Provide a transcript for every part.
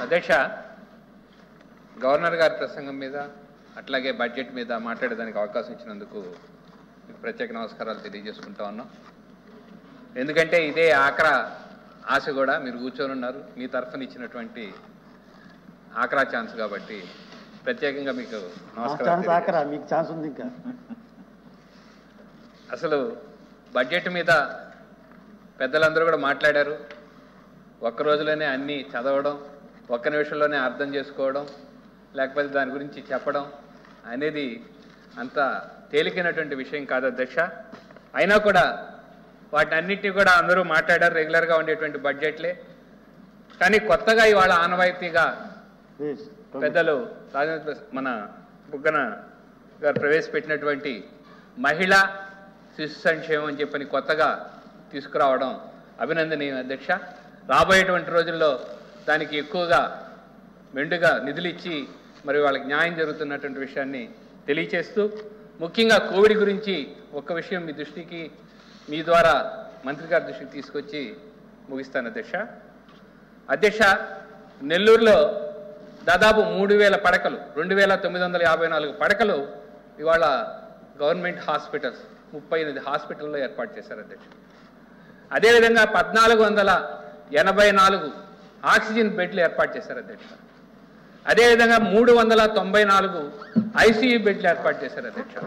అధ్యక్ష గవర్నర్ గారి ప్రసంగం మీద అట్లాగే బడ్జెట్ మీద మాట్లాడేదానికి అవకాశం ఇచ్చినందుకు మీకు ప్రత్యేక నమస్కారాలు తెలియజేసుకుంటా ఉన్నాం ఎందుకంటే ఇదే ఆఖరా ఆశ కూడా మీరు కూర్చొని ఉన్నారు మీ తరఫున ఇచ్చినటువంటి ఆఖరా ఛాన్స్ కాబట్టి ప్రత్యేకంగా మీకు నమస్కారం ఛాన్స్ ఆకరా మీకు ఛాన్స్ ఉంది ఇంకా అసలు బడ్జెట్ మీద పెద్దలందరూ కూడా మాట్లాడారు ఒక్క రోజులోనే అన్నీ చదవడం ఒక్క నిమిషంలోనే అర్థం చేసుకోవడం లేకపోతే దాని గురించి చెప్పడం అనేది అంత తేలికైనటువంటి విషయం కాదు అధ్యక్ష అయినా కూడా వాటిని అన్నిటినీ కూడా అందరూ మాట్లాడారు రెగ్యులర్గా ఉండేటువంటి బడ్జెట్లే కానీ కొత్తగా ఇవాళ ఆనవాయితీగా ప్లీజ్ పెద్దలు రాజేంద్ర మన బుగ్గన గారు ప్రవేశపెట్టినటువంటి మహిళా శిశు సంక్షేమం అని చెప్పని కొత్తగా తీసుకురావడం అభినందనీయం అధ్యక్ష రాబోయేటువంటి రోజుల్లో దానికి ఎక్కువగా మెండుగా నిధులు ఇచ్చి మరి వాళ్ళకి న్యాయం జరుగుతున్నటువంటి విషయాన్ని తెలియచేస్తూ ముఖ్యంగా కోవిడ్ గురించి ఒక్క విషయం మీ దృష్టికి మీ ద్వారా మంత్రి గారి దృష్టికి తీసుకొచ్చి ముగిస్తాను అధ్యక్ష అధ్యక్ష నెల్లూరులో దాదాపు మూడు వేల పడకలు రెండు వేల తొమ్మిది వందల యాభై నాలుగు పడకలు ఇవాళ గవర్నమెంట్ హాస్పిటల్స్ ముప్పై ఎనిమిది హాస్పిటల్లో ఏర్పాటు చేశారు అధ్యక్ష అదేవిధంగా పద్నాలుగు వందల ఎనభై నాలుగు ఆక్సిజన్ బెడ్లు ఏర్పాటు చేశారు అధ్యక్ష అదేవిధంగా మూడు వందల తొంభై నాలుగు ఐసీయూ బెడ్లు ఏర్పాటు చేశారు అధ్యక్ష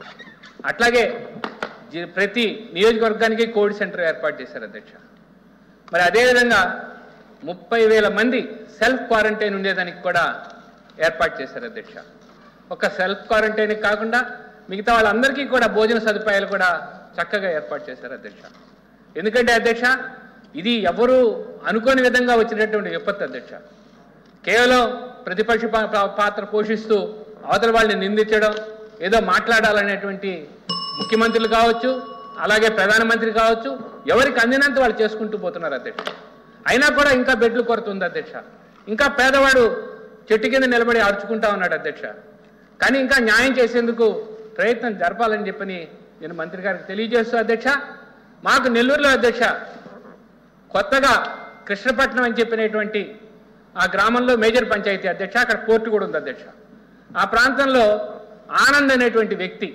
అట్లాగే జి- ప్రతి నియోజకవర్గానికి కోవిడ్ సెంటర్ ఏర్పాటు చేశారు అధ్యక్ష మరి అదేవిధంగా ముప్పై వేల మంది సెల్ఫ్ క్వారంటైన్ ఉండేదానికి కూడా ఏర్పాటు చేశారు అధ్యక్ష ఒక సెల్ఫ్ క్వారంటైన్ కాకుండా మిగతా వాళ్ళందరికీ కూడా భోజన సదుపాయాలు కూడా చక్కగా ఏర్పాటు చేశారు అధ్యక్ష ఎందుకంటే అధ్యక్ష ఇది ఎవరు అనుకోని విధంగా వచ్చినటువంటి విపత్తు అధ్యక్ష కేవలం ప్రతిపక్ష పా- పా- పాత్ర పోషిస్తూ అవతల వాళ్ళని నిందించడం ఏదో మాట్లాడాలనేటువంటి ముఖ్యమంత్రులు కావచ్చు అలాగే ప్రధానమంత్రి కావచ్చు ఎవరికి అందినంత వాళ్ళు చేసుకుంటూ పోతున్నారు అధ్యక్ష అయినా కూడా ఇంకా బెడ్లు కొరత ఉంది అధ్యక్ష ఇంకా పేదవాడు చెట్టు కింద నిలబడి అరుచుకుంటా ఉన్నాడు అధ్యక్ష కానీ ఇంకా న్యాయం చేసేందుకు ప్రయత్నం జరపాలని చెప్పని నేను మంత్రి గారికి తెలియజేస్తూ అధ్యక్ష మాకు నెల్లూరులో అధ్యక్ష కొత్తగా కృష్ణపట్నం అని చెప్పినటువంటి ఆ గ్రామంలో మేజర్ పంచాయతీ అధ్యక్ష అక్కడ కోర్టు కూడా ఉంది అధ్యక్ష ఆ ప్రాంతంలో ఆనంద్ అనేటువంటి వ్యక్తి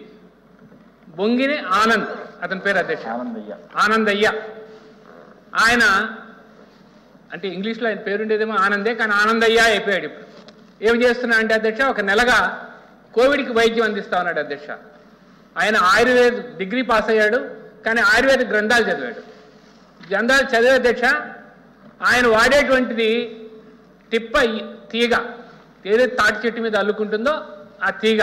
బొంగిని ఆనంద్ అతని పేరు అధ్యక్ష ఆనందయ్య ఆనందయ్య ఆయన అంటే ఇంగ్లీష్లో ఆయన పేరుండేదేమో ఆనందే కానీ ఆనందయ్య అయిపోయాడు ఇప్పుడు ఏం చేస్తున్నా అంటే అధ్యక్ష ఒక నెలగా కోవిడ్కి వైద్యం అందిస్తా ఉన్నాడు అధ్యక్ష ఆయన ఆయుర్వేద డిగ్రీ పాస్ అయ్యాడు కానీ ఆయుర్వేద గ్రంథాలు చదివాడు గ్రంథాలు చదివే అధ్యక్ష ఆయన వాడేటువంటిది తిప్ప ఈ- తీగ ఏదైతే తాటి చెట్టు మీద అల్లుకుంటుందో ఆ తీగ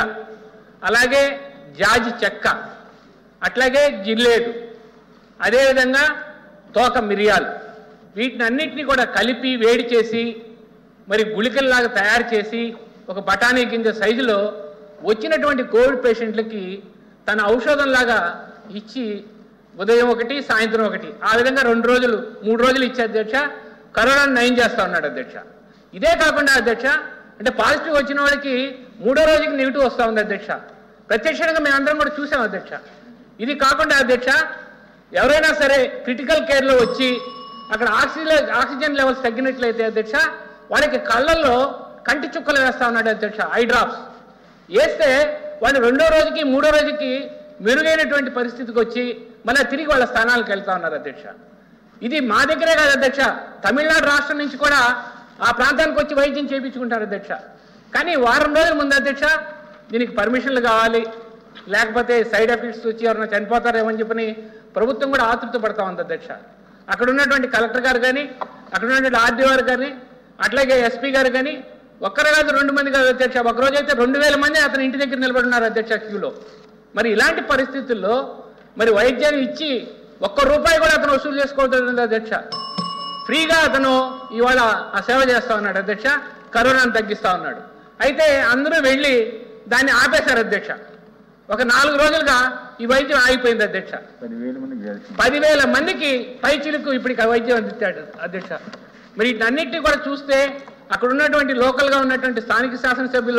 అలాగే జాజి చెక్క అట్లాగే జిల్లేడు అదేవిధంగా తోక మిరియాలు వీటిని అన్నిటినీ కూడా కలిపి వేడి చేసి మరి గుళికల్లాగా తయారు చేసి ఒక బఠానీ గింజ సైజులో వచ్చినటువంటి కోవిడ్ పేషెంట్లకి తన ఔషధంలాగా ఇచ్చి ఉదయం ఒకటి సాయంత్రం ఒకటి ఆ విధంగా రెండు రోజులు మూడు రోజులు ఇచ్చే అధ్యక్ష కరోనాను నయం చేస్తా ఉన్నాడు అధ్యక్ష ఇదే కాకుండా అధ్యక్ష అంటే పాజిటివ్ వచ్చిన వాళ్ళకి మూడో రోజుకి నెగిటివ్ వస్తూ ఉంది అధ్యక్ష ప్రత్యక్షంగా మేమందరం కూడా చూసాం అధ్యక్ష ఇది కాకుండా అధ్యక్ష ఎవరైనా సరే క్రిటికల్ కేర్లో వచ్చి అక్కడ ఆక్సిజన్ ఆక్సిజన్ లెవెల్స్ తగ్గినట్లయితే అధ్యక్ష వాళ్ళకి కళ్ళల్లో కంటి చుక్కలు వేస్తా ఉన్నాడు అధ్యక్ష ఐ డ్రాప్స్ వేస్తే వాళ్ళు రెండో రోజుకి మూడో రోజుకి మెరుగైనటువంటి పరిస్థితికి వచ్చి మళ్ళీ తిరిగి వాళ్ళ స్థానాలకు వెళ్తా ఉన్నారు అధ్యక్ష ఇది మా దగ్గరే కాదు అధ్యక్ష తమిళనాడు రాష్ట్రం నుంచి కూడా ఆ ప్రాంతానికి వచ్చి వైద్యం చేయించుకుంటారు అధ్యక్ష కానీ వారం రోజుల ముందు అధ్యక్ష దీనికి పర్మిషన్లు కావాలి లేకపోతే సైడ్ ఎఫెక్ట్స్ వచ్చి ఎవరైనా చనిపోతారేమని చెప్పని ప్రభుత్వం కూడా ఆతృత పడతా ఉంది అధ్యక్ష అక్కడ ఉన్నటువంటి కలెక్టర్ గారు కానీ అక్కడ ఉన్నటువంటి ఆర్డీ గారు కానీ అట్లాగే ఎస్పీ గారు కానీ ఒక్కరు కాదు రెండు మంది కాదు అధ్యక్ష ఒక రోజు అయితే రెండు వేల మంది అతని ఇంటి దగ్గర నిలబడి ఉన్నారు అధ్యక్ష క్యూలో మరి ఇలాంటి పరిస్థితుల్లో మరి వైద్యాన్ని ఇచ్చి ఒక్క రూపాయి కూడా అతను వసూలు చేసుకోవద్దు అధ్యక్ష ఫ్రీగా అతను ఇవాళ ఆ సేవ చేస్తా ఉన్నాడు అధ్యక్ష కరోనాను తగ్గిస్తా ఉన్నాడు అయితే అందరూ వెళ్ళి దాన్ని ఆపేశారు అధ్యక్ష ఒక నాలుగు రోజులుగా ఈ వైద్యం ఆగిపోయింది అధ్యక్ష పదివేల మంది గెలిచింది పదివేల మందికి పై చిలుకు ఇప్పటికి ఆ వైద్యం అందించాడు అధ్యక్ష మరి వీటన్నిటిని కూడా చూస్తే అక్కడ ఉన్నటువంటి లోకల్గా ఉన్నటువంటి స్థానిక శాసనసభ్యులు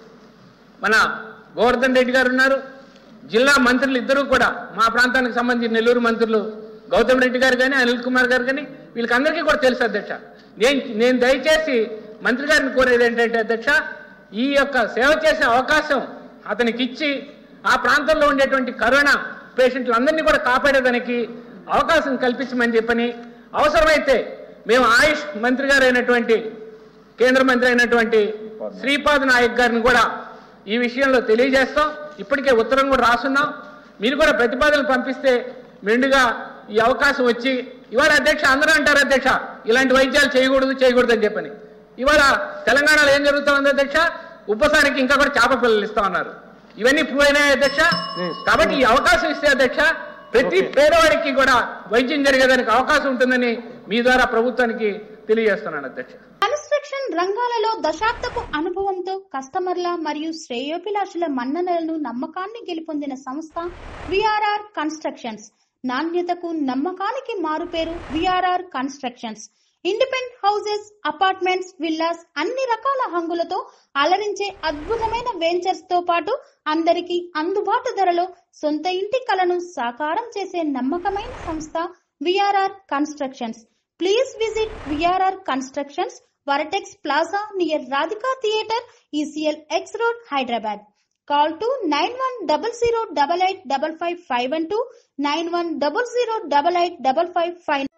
మన గోవర్ధన్ రెడ్డి గారు ఉన్నారు జిల్లా మంత్రులు ఇద్దరూ కూడా మా ప్రాంతానికి సంబంధించిన నెల్లూరు మంత్రులు గౌతమ్ రెడ్డి గారు కానీ అనిల్ కుమార్ గారు కానీ వీళ్ళకందరికీ కూడా తెలుసు అధ్యక్ష నేను నేను దయచేసి మంత్రి గారిని కోరేది ఏంటంటే అధ్యక్ష ఈ యొక్క సేవ చేసే అవకాశం అతనికి ఇచ్చి ఆ ప్రాంతంలో ఉండేటువంటి కరోనా పేషెంట్లందరినీ కూడా కాపాడేదానికి అవకాశం కల్పించమని చెప్పని అవసరమైతే మేము ఆయుష్ మంత్రి గారు అయినటువంటి కేంద్ర మంత్రి అయినటువంటి శ్రీపాద్ నాయక్ గారిని కూడా ఈ విషయంలో తెలియజేస్తాం ఇప్పటికే ఉత్తరం కూడా రాసున్నాం మీరు కూడా ప్రతిపాదనలు పంపిస్తే మెండుగా ఈ అవకాశం వచ్చి ఇవాళ అధ్యక్ష అందరూ అంటారు అధ్యక్ష ఇలాంటి వైద్యాలు చేయకూడదు చేయకూడదు అని చెప్పని ఇవాళ తెలంగాణలో ఏం జరుగుతా ఉంది అధ్యక్ష ఉపసానికి ఇంకా కూడా చేప పిల్లలు ఇస్తా ఉన్నారు ఇవన్నీ ప్రూవ్ అయినాయి అధ్యక్ష Yes. కాబట్టి ఈ అవకాశం ఇస్తే అధ్యక్ష ప్రతి Okay. పేదవాడికి కూడా వైద్యం జరిగేదానికి అవకాశం ఉంటుందని మీ ద్వారా ప్రభుత్వానికి తెలియజేస్తున్నాను అధ్యక్ష కన్స్ట్రక్షన్ రంగాలలో దశాబ్దపు అనుభవంతో కస్టమర్ల మరియు శ్రేయోభిలాషుల మన్ననలను నమ్మకాన్ని గెలుపొందిన సంస్థ విఆర్ఆర్ కన్స్ట్రక్షన్స్ నాణ్యతకు నమ్మకానికి మారుపేరు VRR constructions independent houses apartments villas అన్ని రకాల హంగులతో అలరించే అద్భుతమైన వెంచర్స్ తో పాటు అందరికీ అందుబాటు ధరలో సొంత ఇంటి కలను సాకారం చేసే నమ్మకమైన సంస్థ VRR constructions please visit VRR constructions vertex plaza near Radhika theatre ECIL X road Hyderabad call to nine one double zero double eight double five five one two nine one double zero double eight double five five